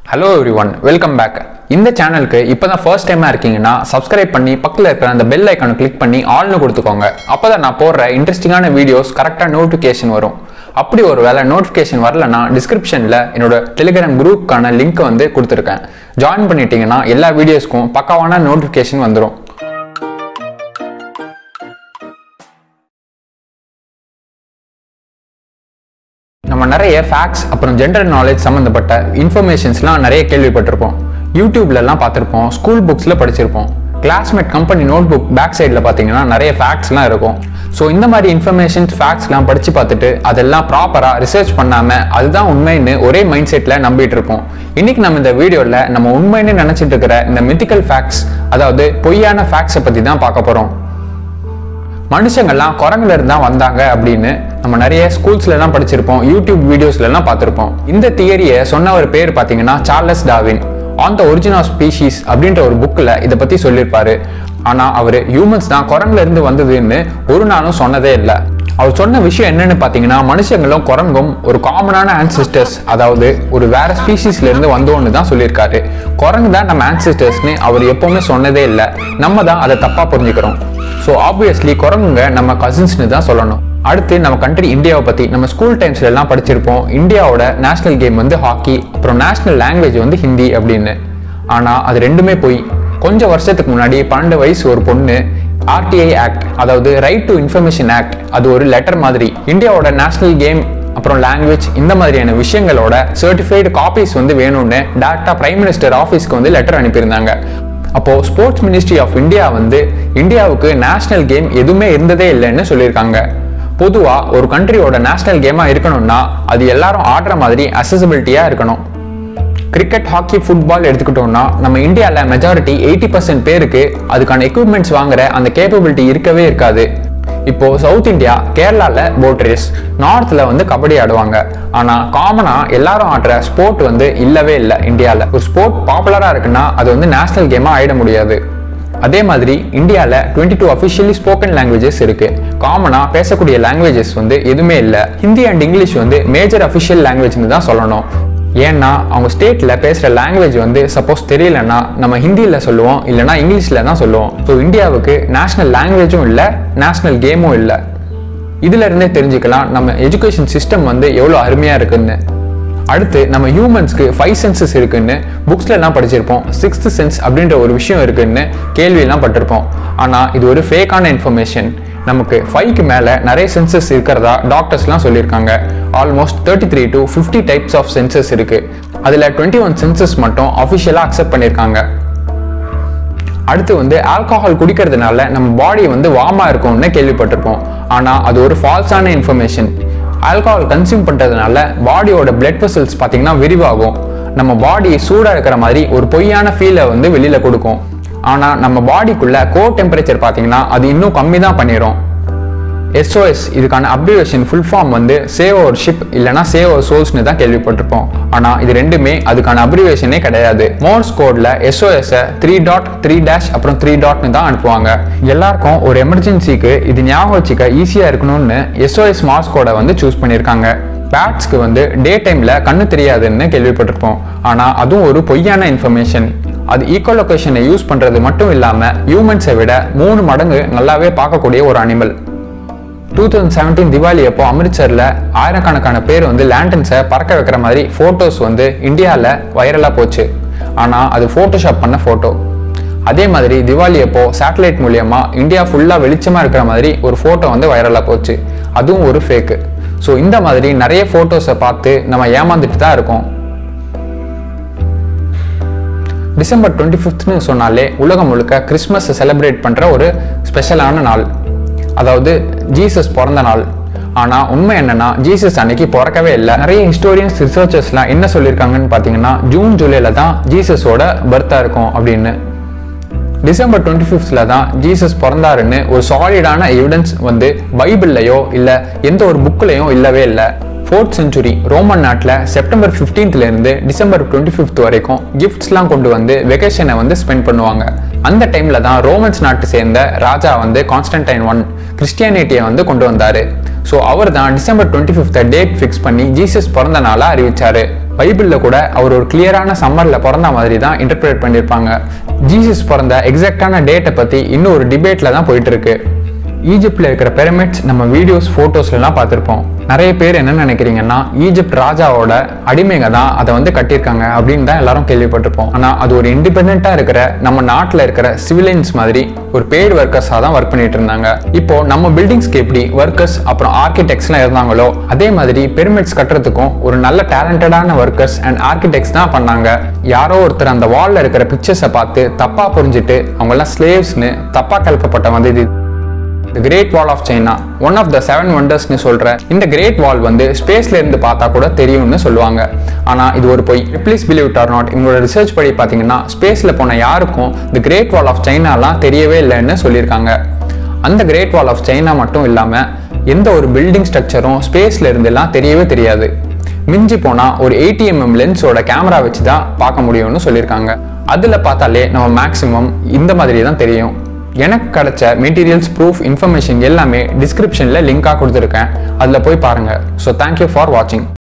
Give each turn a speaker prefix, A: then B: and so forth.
A: hello everyone welcome back இந்த சேனலுக்கு இப்போ தான் ஃபர்ஸ்ட் டைமாக இருக்கீங்கன்னா சப்ஸ்கிரைப் பண்ணி பக்கத்தில் இருக்கிற அந்த பெல் ஐக்கானை கிளிக் பண்ணி ஆல்னு கொடுத்துக்கோங்க அப்போ தான் நான் போடுற இன்ட்ரெஸ்டிங்கான வீடியோஸ் கரெக்டாக நோட்டிஃபிகேஷன் வரும் அப்படி ஒரு வேளை நோட்டிஃபிகேஷன் வரலன்னா டிஸ்கிரிப்ஷனில் என்னோட டெலிகிராம் குரூப்புக்கான லிங்க் வந்து கொடுத்துருக்கேன் ஜாயின் பண்ணிட்டீங்கன்னா எல்லா வீடியோஸ்க்கும் பக்காவான நோட்டிஃபிகேஷன் வந்துடும் நம்ம நிறைய ஃபேக்ட்ஸ் அப்புறம் ஜென்ரல் நாலேஜ் சம்மந்தப்பட்ட இன்ஃபர்மேஷன்ஸ்லாம் நிறைய கேள்விப்பட்டிருப்போம் யூடியூப்லலாம் பார்த்துருப்போம் ஸ்கூல் புக்ஸில் படிச்சிருப்போம் classmate company notebook bag சைடில் பார்த்தீங்கன்னா நிறைய ஃபேக்ட்ஸ்லாம் இருக்கும் ஸோ இந்த மாதிரி இன்ஃபர்மேஷன்ஸ் ஃபேக்ட்ஸ்லாம் படித்து பார்த்துட்டு அதெல்லாம் ப்ராப்பராக ரிசர்ச் பண்ணாமல் அதுதான் உண்மைன்னு ஒரே மைண்ட் செட்டில் நம்பிட்டு இருப்போம் இன்னைக்கு நம்ம இந்த வீடியோவில் நம்ம உண்மைன்னு நினச்சிட்டு இருக்கிற இந்த மித்திக்கல் ஃபேக்ட்ஸ் அதாவது பொய்யான ஃபேக்ட்ஸை பற்றி தான் பார்க்க போகிறோம் மனுஷங்கள்லாம் குரங்குல இருந்து தான் வந்தாங்க அப்படின்னு நம்ம நிறைய ஸ்கூல்ஸ்ல எல்லாம் படிச்சிருப்போம் யூடியூப் வீடியோஸ்ல எல்லாம் பார்த்திருப்போம் இந்த தியரியை சொன்ன ஒரு பேர் பாத்தீங்கன்னா Charles Darwin on the origin of species அப்படின்ற ஒரு புக்கில் இதை பத்தி சொல்லியிருப்பாரு ஆனா அவர் ஹியூமன்ஸ் தான் குரங்குல இருந்து வந்ததுன்னு ஒரு நாளும் சொன்னதே இல்லை அவர் சொன்ன விஷயம் என்னன்னு பார்த்தீங்கன்னா மனுஷங்களும் குரங்கும் ஒரு காமனான ஆன்சிஸ்டர்ஸ் அதாவது ஒரு வேற ஸ்பீஷீஸ்ல இருந்து வந்தோன்னு தான் சொல்லியிருக்காரு குரங்கு தான் நம்ம ஆன்சிஸ்டர்ஸ்னு அவர் எப்பவுமே சொன்னதே இல்லை நம்ம தான் அதை தப்பா புரிஞ்சுக்கிறோம் ஸோ ஆப்வியஸ்லி குரங்குங்க நம்ம கசின்ஸ்னு தான் சொல்லணும் அடுத்து நம்ம கண்ட்ரி இந்தியாவை பற்றி நம்ம ஸ்கூல் டைம்ஸ்ல எல்லாம் படிச்சிருப்போம் இந்தியாவோட நேஷனல் கேம் வந்து ஹாக்கி அப்புறம் நேஷனல் லாங்குவேஜ் வந்து ஹிந்தி அப்படின்னு ஆனால் அது ரெண்டுமே போய் கொஞ்சம் வருஷத்துக்கு முன்னாடி பன்னெண்டு வயசு ஒரு பொண்ணு ஆர்டிஐ ஆக்ட் அதாவது ரைட் டு இன்ஃபர்மேஷன் ஆக்ட் அது ஒரு லெட்டர் மாதிரி இந்தியாவோட நேஷனல் கேம் அப்புறம் லாங்குவேஜ் இந்த மாதிரியான விஷயங்களோட சர்டிஃபைடு காப்பீஸ் வந்து வேணும்னு டேரக்டா பிரைம் மினிஸ்டர் ஆஃபீஸ்க்கு வந்து லெட்டர் அனுப்பியிருந்தாங்க அப்போ ஸ்போர்ட்ஸ் மினிஸ்ட்ரி ஆஃப் இந்தியா வந்து இந்தியாவுக்கு நேஷனல் கேம் எதுவுமே இருந்ததே இல்லைன்னு சொல்லியிருக்காங்க பொதுவா ஒரு கண்ட்ரியோட நேஷனல் கேமா இருக்கணும்னா அது எல்லாரும் ஆடுற மாதிரி அசசிபிலிட்டியா இருக்கணும் கிரிக்கெட் ஹாக்கி ஃபுட்பால் எடுத்துக்கிட்டோம்னா நம்ம இந்தியாவில் மெஜாரிட்டி எயிட்டி பர்சன்ட் பேருக்கு அதுக்கான எக்யூப்மெண்ட்ஸ் வாங்குற அந்த கேப்பபிலிட்டி இருக்கவே இருக்காது இப்போ சவுத் இந்தியா கேரளால போட் ரேஸ் நார்த்ல வந்து கபடி ஆடுவாங்க ஆனா காமனா எல்லாரும் ஆடுற ஸ்போர்ட் வந்து இல்லவே இல்லை இந்தியாவில் ஒரு ஸ்போர்ட் பாப்புலரா இருக்குன்னா அது வந்து நேஷனல் கேமா ஆயிட முடியாது அதே மாதிரி இந்தியாவில் twenty two officially spoken languages இருக்கு காமனாக பேசக்கூடிய லாங்குவேஜஸ் வந்து எதுவுமே இல்லை ஹிந்தி அண்ட் இங்கிலீஷ் வந்து மேஜர் அஃபிஷியல் லாங்குவேஜ்னு தான் சொல்லணும் ஏன்னா அவங்க ஸ்டேட்டில் பேசுகிற லாங்குவேஜ் வந்து சப்போஸ் தெரியலன்னா நம்ம ஹிந்தியில் சொல்லுவோம் இல்லைனா இங்கிலீஷில் தான் சொல்லுவோம் ஸோ இந்தியாவுக்கு நேஷனல் லாங்குவேஜும் இல்லை நேஷனல் கேமும் இல்லை இதுல இருந்தே தெரிஞ்சுக்கலாம் நம்ம எஜுகேஷன் சிஸ்டம் வந்து எவ்வளோ அருமையாக இருக்குன்னு அடுத்து நம்ம ஹியூமன்ஸ்க்கு ஃபைவ் சென்சஸ் இருக்குன்னு புக்ஸ்ல எல்லாம் படிச்சிருப்போம் சிக்ஸ்த் சென்ஸ் அப்படின்ற ஒரு விஷயம் இருக்குன்னு கேள்வியெல்லாம் பட்டிருப்போம் ஆனால் இது ஒரு ஃபேக்கான இன்ஃபர்மேஷன் நமக்கு ஃபைவ்க்கு மேலே நிறைய சென்சஸ் இருக்கிறதா டாக்டர்ஸ்லாம் சொல்லியிருக்காங்க almost thirty three to fifty types of senses இருக்கு அதில் டுவெண்ட்டி ஒன் சென்சஸ் மட்டும் அஃபிஷியலாக அக்செப்ட் பண்ணியிருக்காங்க அடுத்து வந்து ஆல்கஹால் குடிக்கிறதுனால நம்ம பாடி வந்து வார்மா இருக்கும்னு கேள்விப்பட்டிருப்போம் ஆனால் அது ஒரு ஃபால்ஸான இன்ஃபர்மேஷன் ஆல்கஹால் கன்சியூம் பண்ணுறதுனால பாடியோட பிளட் வெசல்ஸ் பார்த்தீங்கன்னா விரிவாகும் நம்ம பாடி சூடாக இருக்கிற மாதிரி ஒரு பொய்யான ஃபீலை வந்து வெளியில் கொடுக்கும் ஆனால் நம்ம பாடிக்குள்ள கோ டெம்பரேச்சர் பார்த்தீங்கன்னா அது இன்னும் கம்மி தான் பண்ணிடும் எஸ்ஓஎஸ் இதுக்கான அப்ரிவேஷன் ஃபுல் ஃபார்ம் வந்து சேவ் அவர் ஷிப் இல்லைனா சேவ் அவர் சோல்ஸ்னு தான் கேள்விப்பட்டிருப்போம் ஆனால் இது ரெண்டுமே அதுக்கான அப்ரிவேஷனே கிடையாது மோர்ஸ் கோடில் எஸ்ஓஎஸை த்ரீ டாட் த்ரீ டேஷ் அப்புறம் த்ரீ டாட்னு தான் அனுப்புவாங்க எல்லாருக்கும் ஒரு எமர்ஜென்சிக்கு இது ஞாபகம் வச்சுக்க ஈஸியாக இருக்கணும்னு எஸ்ஓஎஸ் மார்ஸ் கோடை வந்து சூஸ் பண்ணியிருக்காங்க பேட்ஸ்க்கு வந்து டே டைமில் கண்ணு தெரியாதுன்னு கேள்விப்பட்டிருப்போம் ஆனால் அதுவும் ஒரு பொய்யான இன்ஃபர்மேஷன் அது ஈக்கோ லொகேஷனை யூஸ் பண்ணுறது மட்டும் இல்லாமல் ஹியூமன்ஸை விட மூணு மடங்கு நல்லாவே பார்க்கக்கூடிய ஒரு animal two thousand seventeen Diwali அப்போ அமிர்த்சரில் ஆயிரக்கணக்கான பேர் வந்து லேண்டன்ஸை பறக்க வைக்கிற மாதிரி ஃபோட்டோஸ் வந்து இந்தியாவில் வைரலாக போச்சு ஆனால் அது ஃபோட்டோஷாப் பண்ண ஃபோட்டோ அதே மாதிரி திவாலி அப்போ சேட்டலைட் மூலியமா இந்தியா ஃபுல்லாக வெளிச்சமாக இருக்கிற மாதிரி ஒரு ஃபோட்டோ வந்து வைரலாக போச்சு அதுவும் ஒரு ஃபேக்கு ஸோ இந்த மாதிரி நிறைய ஃபோட்டோஸை பார்த்து நம்ம ஏமாந்துட்டு தான் இருக்கோம் டிசம்பர் டுவெண்ட்டி ஃபிஃப்த்னு சொன்னாலே உலகம் முழுக்க கிறிஸ்மஸை செலிப்ரேட் பண்ணுற ஒரு ஸ்பெஷலான நாள் அதாவது ஜீசஸ் பிறந்த நாள் ஆனால் உண்மை என்னன்னா ஜீசஸ் அன்னைக்கு பிறக்கவே இல்லை நிறைய ஹிஸ்டோரியன்ஸ் ரிசர்ச்சர்ஸ்லாம் என்ன சொல்லியிருக்காங்கன்னு பார்த்தீங்கன்னா ஜூன் ஜூலைல தான் ஜீசஸோட பர்த்தாக இருக்கும் அப்படின்னு டிசம்பர் டுவெண்ட்டி ஃபிஃப்த்தில் தான் ஜீசஸ் பிறந்தாருன்னு ஒரு சாலிடான எவிடன்ஸ் வந்து பைபிள்லையோ இல்லை எந்த ஒரு புக்லையும் இல்லவே இல்லை ஃபோர்த் செஞ்சுரி ரோமன் நாட்டில் செப்டம்பர் 15th ல இருந்து டிசம்பர் டுவெண்ட்டி ஃபிஃப்த் வரைக்கும் கிஃப்ட்ஸ்லாம் கொண்டு வந்து வெக்கேஷனை வந்து ஸ்பெண்ட் பண்ணுவாங்க அந்த டைமில் தான் ரோமன்ஸ் நாட்டு சேர்ந்த ராஜா வந்து கான்ஸ்டன்டைன் ஒன் கிறிஸ்டியானிட்டியை வந்து கொண்டு வந்தார் ஸோ அவர் தான் டிசம்பர் டுவெண்ட்டி ஃபிஃப்த்தை டேட் ஃபிக்ஸ் பண்ணி ஜீசஸ் பிறந்த நாளாக அறிவிச்சாரு பைபிளில் கூட அவர் ஒரு கிளியரான சம்மரில் பிறந்த மாதிரி தான் இன்டர்பிரேட் பண்ணியிருப்பாங்க ஜீசஸ் பிறந்த எக்ஸாக்டான டேட்டை பற்றி இன்னும் ஒரு டிபேட்டில் தான் போயிட்டு இருக்கு ஈஜிப்டில் இருக்கிற பிரமிட்ஸ் நம்ம வீடியோஸ் ஃபோட்டோஸ்லாம் பார்த்துருப்போம் நிறைய பேர் என்ன நினைக்கிறீங்கன்னா ஈஜிப்ட் ராஜாவோட அடிமைங்க தான் அதை வந்து கட்டியிருக்காங்க அப்படின்னு தான் எல்லாரும் கேள்விப்பட்டிருப்போம் ஆனால் அது ஒரு இண்டிபெண்ட்டாக இருக்கிற நம்ம நாட்டில் இருக்கிற சிவிலியன்ஸ் மாதிரி ஒரு பெய்டு ஒர்க்கர்ஸாக தான் ஒர்க் பண்ணிட்டு இருந்தாங்க இப்போ நம்ம பில்டிங்ஸ்க்கு எப்படி ஒர்க்கர்ஸ் அப்புறம் ஆர்கிடெக்ட்ஸ்லாம் இருந்தாங்களோ அதே மாதிரி பிரமிட்ஸ் கட்டுறதுக்கும் ஒரு நல்ல டேலண்டடான ஒர்க்கர்ஸ் அண்ட் ஆர்கிடெக்ட்ஸ் தான் பண்ணாங்க யாரோ ஒருத்தர் அந்த வால்ல இருக்கிற பிக்சர்ஸை பார்த்து தப்பா புரிஞ்சுட்டு அவங்கெல்லாம் ஸ்லேவ்ஸ்னு தப்பா கலப்பப்பட்ட வந்து இது the great wall of China one of the seven வண்டர்ஸ்னு சொல்ற இந்த கிரேட் வால் வந்து ஸ்பேஸ்ல இருந்து பார்த்தா கூட தெரியும்னு சொல்லுவாங்க ஆனா இது ஒரு பொய் please believe it or not இவங்களோட ரிசர்ச் படி பார்த்தீங்கன்னா ஸ்பேஸ்ல போன யாருக்கும் தி கிரேட் வால் ஆஃப் சைனாலாம் தெரியவே இல்லைன்னு சொல்லியிருக்காங்க அந்த கிரேட் வால் ஆஃப் சைனா மட்டும் இல்லாம எந்த ஒரு பில்டிங் ஸ்ட்ரக்சரும் ஸ்பேஸ்ல இருந்தெல்லாம் தெரியவே தெரியாது மிஞ்சி போனா ஒரு ஏடிஎம்எம் லென்ஸோட கேமரா வச்சு தான் பார்க்க முடியும்னு சொல்லியிருக்காங்க அதுல பார்த்தாலே நம்ம மேக்ஸிமம் இந்த மாதிரி தான் தெரியும் எனக்கு கிடைச்ச மெட்டீரியல்ஸ் ப்ரூஃப் இன்ஃபர்மேஷன் எல்லாமே டிஸ்கிரிப்ஷனில் லிங்காக கொடுத்துருக்கேன் அதில் போய் பாருங்கள் ஸோ தேங்க்யூ ஃபார் வாட்சிங்